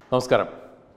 നമസ്കാരം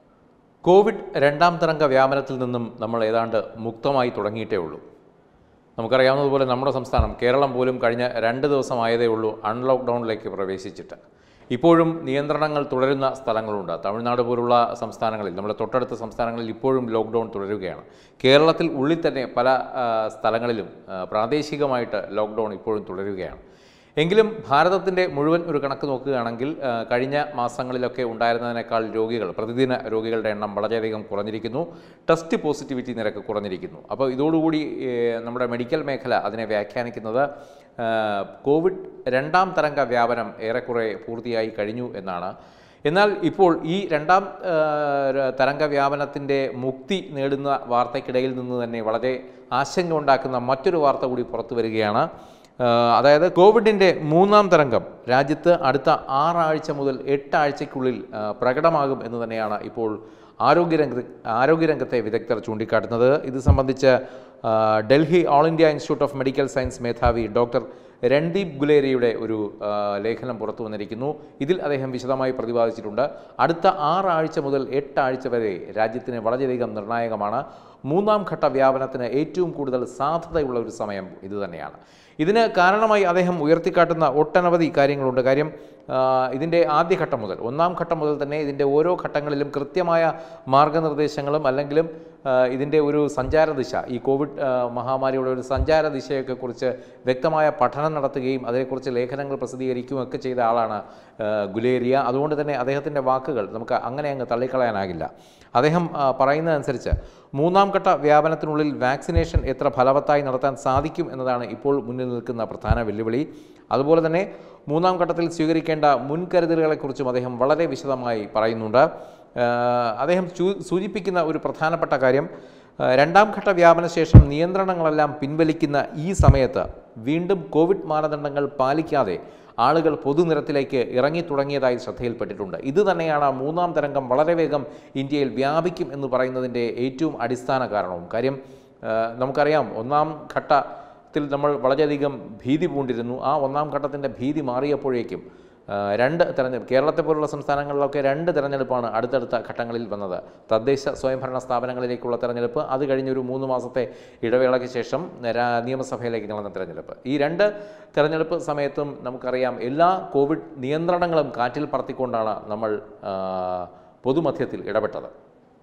കോവിഡ് രണ്ടാം തരംഗ വ്യാപനത്തിൽ നിന്നും നമ്മൾ ഏതാണ്ട് മുക്തമായി തുടങ്ങിയിട്ടേ ഉള്ളൂ നമുക്കറിയാവുന്നതുപോലെ നമ്മുടെ സംസ്ഥാനം കേരളം പോലും കഴിഞ്ഞ രണ്ട് ദിവസമായതേ ഉള്ളൂ അൺലോക്ക്ഡൗണിലേക്ക് പ്രവേശിച്ചിട്ട് ഇപ്പോഴും നിയന്ത്രണങ്ങൾ തുടരുന്ന സ്ഥലങ്ങളുണ്ട് തമിഴ്നാട് പോലുള്ള സംസ്ഥാനങ്ങളിൽ നമ്മുടെ തൊട്ടടുത്ത സംസ്ഥാനങ്ങളിൽ ഇപ്പോഴും ലോക്ക്ഡൗൺ തുടരുകയാണ് കേരളത്തിൽ ഉള്ളിൽ തന്നെ പല ആ, സ്ഥലങ്ങളിലും ആ, പ്രാദേശികമായിട്ട് ലോക്ക്ഡൗൺ ഇപ്പോഴും തുടരുകയാണ് എങ്കിലും ഭാരതത്തിൻ്റെ മുഴുവൻ ഒരു കണക്ക് നോക്കുകയാണെങ്കിൽ ആ, കഴിഞ്ഞ മാസങ്ങളിലൊക്കെ ഉണ്ടായിരുന്നതിനേക്കാൾ രോഗികൾ പ്രതിദിന രോഗികളുടെ എണ്ണം വളരെയധികം കുറഞ്ഞിരിക്കുന്നു ടെസ്റ്റ് പോസിറ്റിവിറ്റി നിരക്ക് കുറഞ്ഞിരിക്കുന്നു അപ്പോൾ ഇതോടുകൂടി ഏ, നമ്മുടെ മെഡിക്കൽ മേഖല അതിനെ വ്യാഖ്യാനിക്കുന്നത് ആ, കോവിഡ് രണ്ടാം തരംഗ വ്യാപനം ഏറെക്കുറെ പൂർത്തിയായി കഴിഞ്ഞു എന്നാണ് എന്നാൽ ഇപ്പോൾ ഈ രണ്ടാം ആ, ര- തരംഗ വ്യാപനത്തിൻ്റെ മുക്തി നേടുന്ന വാർത്തയ്ക്കിടയിൽ നിന്ന് തന്നെ വളരെ ആശങ്ക ഉണ്ടാക്കുന്ന മറ്റൊരു വാർത്ത കൂടി പുറത്തു വരികയാണ് ആ, അതായത് കോവിഡിൻ്റെ മൂന്നാം തരംഗം രാജ്യത്ത് അടുത്ത ആറാഴ്ച മുതൽ എട്ടാഴ്ചയ്ക്കുള്ളിൽ ആ, പ്രകടമാകും എന്ന് തന്നെയാണ് ഇപ്പോൾ ആരോഗ്യരംഗ ആരോഗ്യരംഗത്തെ വിദഗ്ധർ ചൂണ്ടിക്കാട്ടുന്നത് ഇത് സംബന്ധിച്ച് ആ, Delhi all India institute of medical science മേധാവി ഡോക്ടർ രൺദീപ് ഗുലേരിയുടെ ഒരു ആ, ലേഖനം പുറത്തു വന്നിരിക്കുന്നു ഇതിൽ അദ്ദേഹം വിശദമായി പ്രതിപാദിച്ചിട്ടുണ്ട് അടുത്ത ആറാഴ്ച മുതൽ എട്ടാഴ്ച വരെ രാജ്യത്തിന് വളരെയധികം നിർണായകമാണ് മൂന്നാം ഘട്ട വ്യാപനത്തിന് ഏറ്റവും കൂടുതൽ സാധ്യതയുള്ള ഒരു സമയം ഇത് തന്നെയാണ് ഇതിന് കാരണമായി അദ്ദേഹം ഉയർത്തിക്കാട്ടുന്ന ഒട്ടനവധി കാര്യങ്ങളുണ്ട് കാര്യം ആ, ഇതിൻ്റെ ആദ്യഘട്ടം മുതൽ ഒന്നാം ഘട്ടം മുതൽ തന്നെ ഇതിൻ്റെ ഓരോ ഘട്ടങ്ങളിലും കൃത്യമായ മാർഗനിർദ്ദേശങ്ങളും അല്ലെങ്കിലും ആ, ഇതിൻ്റെ ഒരു സഞ്ചാരദിശ ഈ കോവിഡ് ആ, മഹാമാരിയുടെ ഒരു സഞ്ചാര ദിശയൊക്കെ കുറിച്ച് വ്യക്തമായ പഠനം നടത്തുകയും അതേക്കുറിച്ച് ലേഖനങ്ങൾ പ്രസിദ്ധീകരിക്കുകയും ഒക്കെ ചെയ്ത ആളാണ് ആ, ഗുലേരിയ അതുകൊണ്ട് തന്നെ അദ്ദേഹത്തിൻ്റെ വാക്കുകൾ നമുക്ക് അങ്ങനെ അങ്ങ് തള്ളിക്കളയാനാകില്ല അദ്ദേഹം ആ, പറയുന്നതനുസരിച്ച് മൂന്നാം ഘട്ട വ്യാപനത്തിനുള്ളിൽ വാക്സിനേഷൻ എത്ര ഫലവത്തായി നടത്താൻ സാധിക്കും എന്നതാണ് ഇപ്പോൾ മുന്നിൽ നിൽക്കുന്ന പ്രധാന വെല്ലുവിളി അതുപോലെ തന്നെ മൂന്നാം ഘട്ടത്തിൽ സ്വീകരിക്കേണ്ട മുൻകരുതലുകളെക്കുറിച്ചും അദ്ദേഹം വളരെ വിശദമായി പറയുന്നുണ്ട് ആ, അദ്ദേഹം ചൂ- സൂചിപ്പിക്കുന്ന ഒരു പ്രധാനപ്പെട്ട കാര്യം ആ, രണ്ടാം ഘട്ട വ്യാപന ശേഷം നിയന്ത്രണങ്ങളെല്ലാം പിൻവലിക്കുന്ന ഈ സമയത്ത് വീണ്ടും കോവിഡ് മാനദണ്ഡങ്ങൾ പാലിക്കാതെ ആളുകൾ പൊതുനിരത്തിലേക്ക് ഇറങ്ങി തുടങ്ങിയതായി ശ്രദ്ധയിൽപ്പെട്ടിട്ടുണ്ട് ഇത് തന്നെയാണ് മൂന്നാം തരംഗം വളരെ വേഗം ഇന്ത്യയിൽ വ്യാപിക്കും എന്ന് പറയുന്നതിൻ്റെ ഏറ്റവും അടിസ്ഥാന കാരണവും കാര്യം ആ, നമുക്കറിയാം ഒന്നാം ഘട്ടത്തിൽ നമ്മൾ വളരെയധികം ഭീതി പൂണ്ടിരുന്നു ആ ഒന്നാം ഘട്ടത്തിൻ്റെ ഭീതി മാറിയപ്പോഴേക്കും ആ, രണ്ട് തെരഞ്ഞെടുപ്പ് കേരളത്തെ പോലുള്ള സംസ്ഥാനങ്ങളിലൊക്കെ രണ്ട് തെരഞ്ഞെടുപ്പാണ് അടുത്തടുത്ത ഘട്ടങ്ങളിൽ വന്നത് തദ്ദേശ സ്വയംഭരണ സ്ഥാപനങ്ങളിലേക്കുള്ള തെരഞ്ഞെടുപ്പ് അത് കഴിഞ്ഞൊരു മൂന്ന് മാസത്തെ ഇടവേളയ്ക്ക് ശേഷം രാ- നിയമസഭയിലേക്ക് നടന്ന തെരഞ്ഞെടുപ്പ് ഈ രണ്ട് തെരഞ്ഞെടുപ്പ് സമയത്തും നമുക്കറിയാം എല്ലാ കോവിഡ് നിയന്ത്രണങ്ങളും കാറ്റിൽ പറത്തിക്കൊണ്ടാണ് നമ്മൾ ആ, പൊതുമധ്യത്തിൽ ഇടപെട്ടത്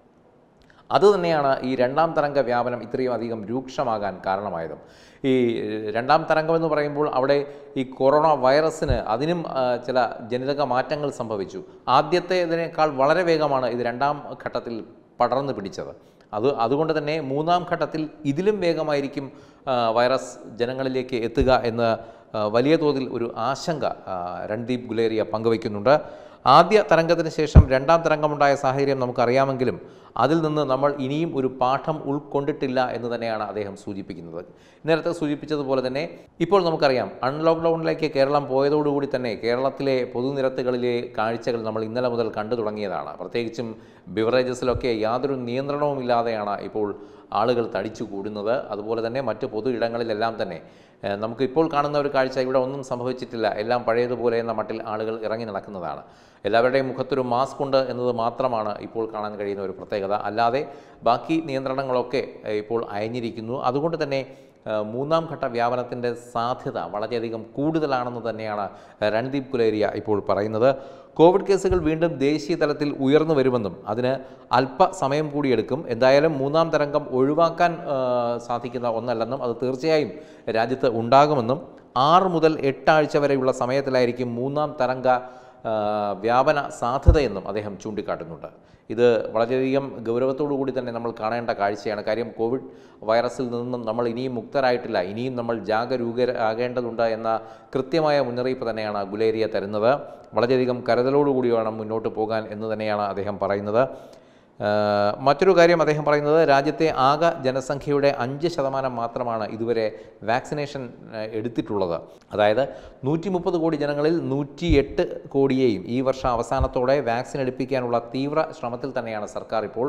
അതുതന്നെയാണ് ഈ രണ്ടാം തരംഗ വ്യാപനം ഇത്രയും അധികം രൂക്ഷമാകാൻ കാരണമായതും ഈ ഏഹ്, രണ്ടാം തരംഗം എന്ന് പറയുമ്പോൾ അവിടെ ഈ കൊറോണ വൈറസിന് അതിനും ആ, ചില ജനിതക മാറ്റങ്ങൾ സംഭവിച്ചു ആദ്യത്തേതിനേക്കാൾ വളരെ വേഗമാണ് ഇത് രണ്ടാം ഘട്ടത്തിൽ പടർന്നു പിടിച്ചത് അത് അതുകൊണ്ട് തന്നെ മൂന്നാം ഘട്ടത്തിൽ ഇതിലും വേഗമായിരിക്കും ആ, വൈറസ് ജനങ്ങളിലേക്ക് എത്തുക എന്ന് ആ, വലിയ തോതിൽ ഒരു ആശങ്ക ആ, രൺദീപ് ഗുലേറിയ പങ്കുവയ്ക്കുന്നുണ്ട് ആദ്യ തരംഗത്തിന് ശേഷം രണ്ടാം തരംഗമുണ്ടായ സാഹചര്യം നമുക്കറിയാമെങ്കിലും അതിൽ നിന്ന് നമ്മൾ ഇനിയും ഒരു പാഠം ഉൾക്കൊണ്ടിട്ടില്ല എന്ന് തന്നെയാണ് അദ്ദേഹം സൂചിപ്പിക്കുന്നത് നേരത്തെ സൂചിപ്പിച്ചതുപോലെ തന്നെ ഇപ്പോൾ നമുക്കറിയാം അൺലോക്ക്ഡൗണിലേക്ക് കേരളം പോയതോടുകൂടി തന്നെ കേരളത്തിലെ പൊതുനിരത്തുകളിലെ കാഴ്ചകൾ നമ്മൾ ഇന്നലെ മുതൽ കണ്ടു തുടങ്ങിയതാണ് പ്രത്യേകിച്ചും ബിവറേജസിലൊക്കെ യാതൊരു നിയന്ത്രണവും ഇല്ലാതെയാണ് ഇപ്പോൾ ആളുകൾ തടിച്ചു കൂടുന്നത് അതുപോലെ തന്നെ മറ്റ് പൊതു ഇടങ്ങളിലെല്ലാം തന്നെ ഏഹ്, നമുക്ക് ഇപ്പോൾ കാണുന്ന ഒരു കാഴ്ച ഇവിടെ ഒന്നും സംഭവിച്ചിട്ടില്ല എല്ലാം പഴയതുപോലെ എന്ന മട്ടിൽ ആളുകൾ ഇറങ്ങി നടക്കുന്നതാണ് എല്ലാവരുടെയും മുഖത്തൊരു മാസ്ക് ഉണ്ട് എന്നത് മാത്രമാണ് ഇപ്പോൾ കാണാൻ കഴിയുന്ന ഒരു പ്രത്യേകത അല്ലാതെ ബാക്കി നിയന്ത്രണങ്ങളൊക്കെ ഏഹ്, ഇപ്പോൾ അയഞ്ഞിരിക്കുന്നു അതുകൊണ്ട് തന്നെ ഏഹ്, മൂന്നാം ഘട്ട വ്യാപനത്തിൻ്റെ സാധ്യത വളരെയധികം കൂടുതലാണെന്ന് തന്നെയാണ് രൺദീപ് കുലേരിയ ഇപ്പോൾ പറയുന്നത് കോവിഡ് കേസുകൾ വീണ്ടും ദേശീയ തലത്തിൽ ഉയർന്നു വരുമെന്നും അതിന് അല്പസമയം കൂടിയെടുക്കും എന്തായാലും മൂന്നാം തരംഗം ഒഴിവാക്കാൻ ഏഹ്, സാധിക്കുന്ന ഒന്നല്ലെന്നും അത് തീർച്ചയായും രാജ്യത്ത് ഉണ്ടാകുമെന്നും ആറ് മുതൽ എട്ടാഴ്ച വരെയുള്ള സമയത്തിലായിരിക്കും മൂന്നാം തരംഗ ആ, വ്യാപന സാധ്യതയെന്നും അദ്ദേഹം ചൂണ്ടിക്കാട്ടുന്നുണ്ട് ഇത് വളരെയധികം ഗൗരവത്തോടു കൂടി തന്നെ നമ്മൾ കാണേണ്ട കാഴ്ചയാണ് കാര്യം കോവിഡ് വൈറസിൽ നിന്നും നമ്മൾ ഇനിയും മുക്തരായിട്ടില്ല ഇനിയും നമ്മൾ ജാഗരൂകരാകേണ്ടതുണ്ട് എന്ന കൃത്യമായ മുന്നറിയിപ്പ് തന്നെയാണ് ഗുലേരിയ തരുന്നത് വളരെയധികം കരുതലോടുകൂടി വേണം മുന്നോട്ട് പോകാൻ എന്ന് തന്നെയാണ് അദ്ദേഹം പറയുന്നത് ആ, മറ്റൊരു കാര്യം അദ്ദേഹം പറയുന്നത് രാജ്യത്തെ ആകെ ജനസംഖ്യയുടെ അഞ്ച് ശതമാനം മാത്രമാണ് ഇതുവരെ വാക്സിനേഷൻ ആ, എടുത്തിട്ടുള്ളത് അതായത് നൂറ്റി മുപ്പത് കോടി ജനങ്ങളിൽ നൂറ്റി എട്ട് കോടിയെയും ഈ വർഷം അവസാനത്തോടെ വാക്സിൻ എടുപ്പിക്കാനുള്ള തീവ്ര ശ്രമത്തിൽ തന്നെയാണ് സർക്കാർ ഇപ്പോൾ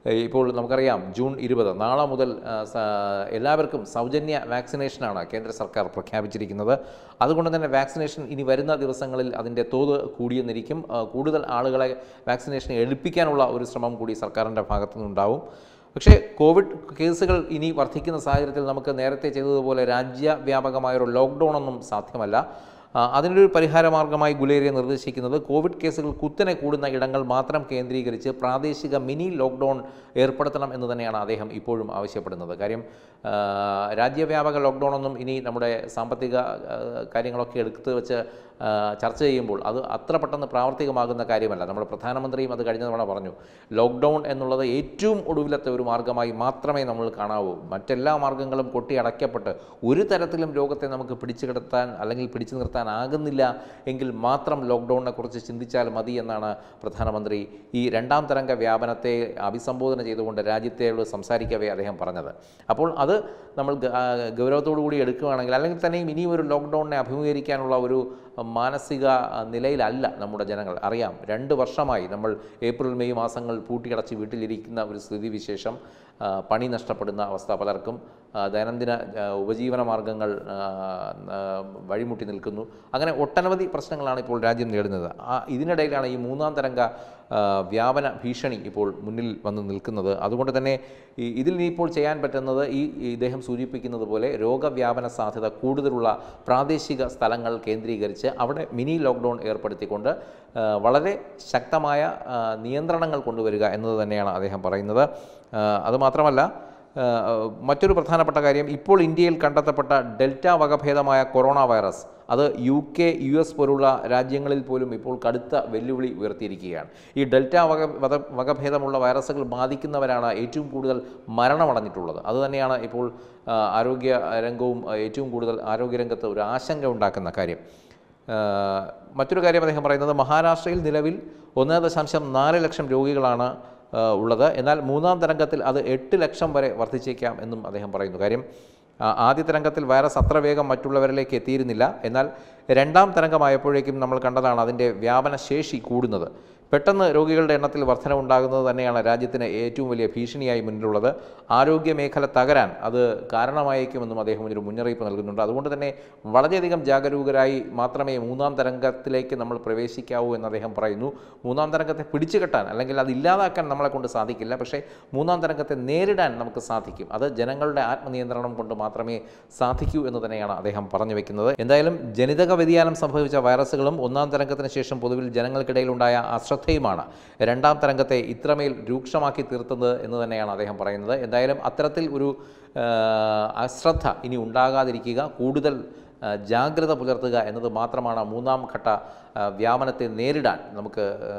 ഏഹ് ഇപ്പോൾ നമുക്കറിയാം ജൂൺ ഇരുപത് നാളെ മുതൽ ആ, സ- എല്ലാവർക്കും സൗജന്യ വാക്സിനേഷനാണ് കേന്ദ്ര സർക്കാർ പ്രഖ്യാപിച്ചിരിക്കുന്നത് അതുകൊണ്ട് തന്നെ വാക്സിനേഷൻ ഇനി വരുന്ന ദിവസങ്ങളിൽ അതിൻ്റെ തോത് കൂടിയെന്നിരിക്കും ആ, കൂടുതൽ ആളുകളെ വാക്സിനേഷൻ എടുപ്പിക്കാനുള്ള ഒരു ശ്രമം കൂടി സർക്കാരിൻ്റെ ഭാഗത്തു നിന്നുണ്ടാവും പക്ഷേ കോവിഡ് കേസുകൾ ഇനി വർദ്ധിക്കുന്ന സാഹചര്യത്തിൽ നമുക്ക് നേരത്തെ ചെയ്തതുപോലെ രാജ്യവ്യാപകമായൊരു ലോക്ക്ഡൗൺ ഒന്നും സാധ്യമല്ല ആ, അതിനൊരു പരിഹാര മാർഗമായി ഗുലേരിയ നിർദ്ദേശിക്കുന്നത് കോവിഡ് കേസുകൾ കുത്തനെ കൂടുന്ന ഇടങ്ങൾ മാത്രം കേന്ദ്രീകരിച്ച് പ്രാദേശിക മിനി ലോക്ക്ഡൗൺ ഏർപ്പെടുത്തണം എന്ന് തന്നെയാണ് അദ്ദേഹം ഇപ്പോഴും ആവശ്യപ്പെടുന്നത് കാര്യം ആ, രാജ്യവ്യാപക ലോക്ക്ഡൗൺ ഒന്നും ഇനി നമ്മുടെ സാമ്പത്തിക ആ, കാര്യങ്ങളൊക്കെ എടുത്ത് വെച്ച് ആ, ചർച്ച ചെയ്യുമ്പോൾ അത് അത്ര പെട്ടെന്ന് പ്രാവർത്തികമാകുന്ന കാര്യമല്ല നമ്മുടെ പ്രധാനമന്ത്രിയും അത് കഴിഞ്ഞ തവണ പറഞ്ഞു ലോക്ക്ഡൗൺ എന്നുള്ളത് ഏറ്റവും ഒടുവിലത്തെ ഒരു മാർഗമായി മാത്രമേ നമ്മൾ കാണാവൂ മറ്റെല്ലാ മാർഗങ്ങളും കൊട്ടി അടയ്ക്കപ്പെട്ട് ഒരു തരത്തിലും രോഗത്തെ നമുക്ക് പിടിച്ചു കിടത്താൻ അല്ലെങ്കിൽ പിടിച്ചു നിർത്താനാകുന്നില്ല എങ്കിൽ മാത്രം ലോക്ക്ഡൗണിനെ കുറിച്ച് ചിന്തിച്ചാൽ മതി എന്നാണ് പ്രധാനമന്ത്രി ഈ രണ്ടാം തരംഗ വ്യാപനത്തെ അഭിസംബോധന ചെയ്തുകൊണ്ട് രാജ്യത്തോട് സംസാരിക്കവേ അദ്ദേഹം പറഞ്ഞത് അപ്പോൾ അത് നമ്മൾ ഗ- ആ, ഗൗരവത്തോടു കൂടി എടുക്കുകയാണെങ്കിൽ അല്ലെങ്കിൽ തന്നെയും ഇനിയും ഒരു ലോക്ക്ഡൗണിനെ അഭിമുഖീകരിക്കാനുള്ള ഒരു മാനസിക ആ, നിലയിലല്ല നമ്മുടെ ജനങ്ങൾ അറിയാം രണ്ട് വർഷമായി നമ്മൾ ഏപ്രിൽ മെയ് മാസങ്ങൾ പൂട്ടിയടച്ച് വീട്ടിലിരിക്കുന്ന ഒരു സ്ഥിതിവിശേഷം ആ, പണി നഷ്ടപ്പെടുന്ന അവസ്ഥ പലർക്കും ആ, ദൈനംദിന ആ, ഉപജീവന മാർഗങ്ങൾ ആ, ആ, വഴിമുട്ടി നിൽക്കുന്നു അങ്ങനെ ഒട്ടനവധി പ്രശ്നങ്ങളാണ് ഇപ്പോൾ രാജ്യം നേരിടുന്നത് ആ ഇതിനിടയിലാണ് ഈ മൂന്നാം തരംഗ ആ, വ്യാപന ഭീഷണി ഇപ്പോൾ മുന്നിൽ വന്ന് നിൽക്കുന്നത് അതുകൊണ്ട് തന്നെ ഈ ഇതിൽ ഇപ്പോൾ ചെയ്യാൻ പറ്റുന്നത് ഈ ഈ ഇദ്ദേഹം സൂചിപ്പിക്കുന്നത് പോലെ രോഗവ്യാപന സാധ്യത കൂടുതലുള്ള പ്രാദേശിക സ്ഥലങ്ങൾ കേന്ദ്രീകരിച്ച് അവിടെ മിനി ലോക്ക്ഡൗൺ ഏർപ്പെടുത്തിക്കൊണ്ട് ആ, വളരെ ശക്തമായ ആ, നിയന്ത്രണങ്ങൾ കൊണ്ടുവരിക എന്നത് തന്നെയാണ് അദ്ദേഹം പറയുന്നത് ആ, അതുമാത്രമല്ല ആ, മറ്റൊരു പ്രധാനപ്പെട്ട കാര്യം ഇപ്പോൾ ഇന്ത്യയിൽ കണ്ടെത്തപ്പെട്ട ഡെൽറ്റ വകഭേദമായ കൊറോണ വൈറസ് അത് യു കെ യു എസ് പോലുള്ള രാജ്യങ്ങളിൽ പോലും ഇപ്പോൾ കടുത്ത വെല്ലുവിളി ഉയർത്തിയിരിക്കുകയാണ് ഈ ഡെൽറ്റ വക വക വകഭേദമുള്ള വൈറസുകൾ ബാധിക്കുന്നവരാണ് ഏറ്റവും കൂടുതൽ മരണമടഞ്ഞിട്ടുള്ളത് അതുതന്നെയാണ് ഇപ്പോൾ ആ, ആരോഗ്യ രംഗവും ആ, ഏറ്റവും കൂടുതൽ ആരോഗ്യരംഗത്ത് ഒരു ആശങ്ക ഉണ്ടാക്കുന്ന കാര്യം ആ, മറ്റൊരു കാര്യം അദ്ദേഹം പറയുന്നത് മഹാരാഷ്ട്രയിൽ നിലവിൽ ഒന്ന് ദശാംശം നാല് ലക്ഷം രോഗികളാണ് ആ, ഉള്ളത് എന്നാൽ മൂന്നാം തരംഗത്തിൽ അത് എട്ട് ലക്ഷം വരെ വർദ്ധിച്ചേക്കാം എന്നും അദ്ദേഹം പറയുന്നു കാര്യം ആ, ആദ്യ തരംഗത്തിൽ വൈറസ് അത്ര വേഗം മറ്റുള്ളവരിലേക്ക് എത്തിയിരുന്നില്ല എന്നാൽ രണ്ടാം തരംഗമായപ്പോഴേക്കും നമ്മൾ കണ്ടതാണ് അതിൻ്റെ വ്യാപന ശേഷി കൂടുന്നത് പെട്ടെന്ന് രോഗികളുടെ എണ്ണത്തിൽ വർധനവുണ്ടാകുന്നത് തന്നെയാണ് രാജ്യത്തിന് ഏറ്റവും വലിയ ഭീഷണിയായി മുന്നിലുള്ളത് ആരോഗ്യ മേഖല തകരാൻ അത് കാരണമായേക്കുമെന്നും അദ്ദേഹം ഒരു മുന്നറിയിപ്പ് നൽകുന്നുണ്ട് അതുകൊണ്ട് തന്നെ വളരെയധികം ജാഗരൂകരായി മാത്രമേ മൂന്നാം തരംഗത്തിലേക്ക് നമ്മൾ പ്രവേശിക്കാവൂ എന്ന് അദ്ദേഹം പറയുന്നു മൂന്നാം തരംഗത്തെ പിടിച്ചു കെട്ടാൻ അല്ലെങ്കിൽ അത് ഇല്ലാതാക്കാൻ നമ്മളെ കൊണ്ട് സാധിക്കില്ല പക്ഷേ മൂന്നാം തരംഗത്തെ നേരിടാൻ നമുക്ക് സാധിക്കും അത് ജനങ്ങളുടെ ആത്മനിയന്ത്രണം കൊണ്ട് മാത്രമേ സാധിക്കൂ എന്ന് തന്നെയാണ് അദ്ദേഹം പറഞ്ഞു വെക്കുന്നത് എന്തായാലും ജനിതക വ്യതിയാനം സംഭവിച്ച വൈറസുകളും ഒന്നാം തരംഗത്തിന് ശേഷം പൊതുവിൽ ജനങ്ങൾക്കിടയിലുണ്ടായ അശ്രദ്ധയുമാണ് രണ്ടാം തരംഗത്തെ ഇത്രമേൽ രൂക്ഷമാക്കി തീർത്തത് എന്ന് തന്നെയാണ് അദ്ദേഹം പറയുന്നത് എന്തായാലും അത്തരത്തിൽ ഒരു ആ, അശ്രദ്ധ ഇനി ഉണ്ടാകാതിരിക്കുക കൂടുതൽ ആ, ജാഗ്രത പുലർത്തുക എന്നത് മാത്രമാണ് മൂന്നാം ഘട്ട ആ, വ്യാപനത്തെ നേരിടാൻ നമുക്ക് ആ,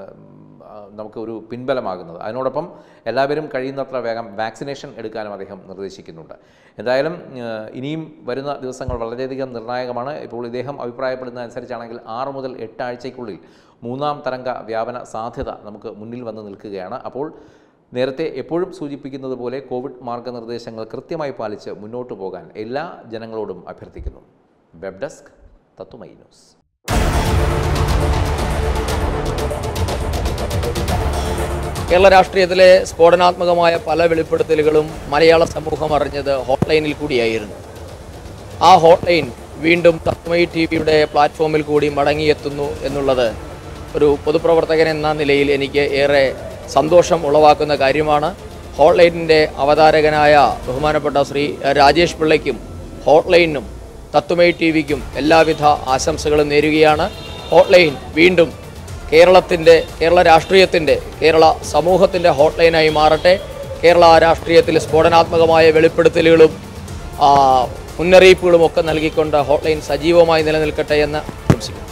ആ, നമുക്ക് ഒരു പിൻബലമാകുന്നത് അതിനോടൊപ്പം എല്ലാവരും കഴിയുന്നത്ര വേഗം വാക്സിനേഷൻ എടുക്കാനും അദ്ദേഹം നിർദ്ദേശിക്കുന്നുണ്ട് എന്തായാലും ആ, ഇനിയും വരുന്ന ദിവസങ്ങൾ വളരെയധികം നിർണായകമാണ് ഇപ്പോൾ ഇദ്ദേഹം അഭിപ്രായപ്പെടുന്ന അനുസരിച്ചാണെങ്കിൽ ആറ് മുതൽ എട്ട് ആഴ്ചയ്ക്കുള്ളിൽ മൂന്നാം തരംഗ വ്യാപന സാധ്യത നമുക്ക് മുന്നിൽ വന്ന് നിൽക്കുകയാണ് അപ്പോൾ നേരത്തെ എപ്പോഴും സൂചിപ്പിക്കുന്നത് പോലെ കോവിഡ് മാർഗനിർദ്ദേശങ്ങൾ കൃത്യമായി പാലിച്ച് മുന്നോട്ട് പോകാൻ എല്ലാ ജനങ്ങളോടും അഭ്യർത്ഥിക്കുന്നു web desk Tattvamayi news Kerala രാഷ്ട്രീയത്തിലെ സ്ഫോടനാത്മകമായ പല വെളിപ്പെടുത്തലുകളും മലയാള സമൂഹം അറിഞ്ഞത് ഹോട്ട്ലൈനിൽ കൂടിയായിരുന്നു ആ ഹോട്ട്ലൈൻ വീണ്ടും തത്മയി ടി വിയുടെ പ്ലാറ്റ്ഫോമിൽ കൂടി മടങ്ങിയെത്തുന്നു എന്നുള്ളത് ഒരു പൊതുപ്രവർത്തകൻ എന്ന നിലയിൽ എനിക്ക് ഏറെ സന്തോഷം ഉളവാക്കുന്ന കാര്യമാണ് ഹോട്ട്ലൈനിൻ്റെ അവതാരകനായ ബഹുമാനപ്പെട്ട ശ്രീ രാജേഷ് പിള്ളയ്ക്കും ഹോട്ട്ലൈനും തത്വമയി ടി വിക്കും എല്ലാവിധ ആശംസകളും നേരുകയാണ് ഹോട്ട്ലൈൻ വീണ്ടും കേരളത്തിൻ്റെ കേരള രാഷ്ട്രീയത്തിൻ്റെ കേരള സമൂഹത്തിൻ്റെ ഹോട്ട്ലൈനായി മാറട്ടെ കേരള രാഷ്ട്രീയത്തിൽ സ്ഫോടനാത്മകമായ വെളിപ്പെടുത്തലുകളും ആ, മുന്നറിയിപ്പുകളും ഒക്കെ നൽകിക്കൊണ്ട് ഹോട്ട്ലൈൻ സജീവമായി നിലനിൽക്കട്ടെ എന്ന് ആശംസിക്കുന്നു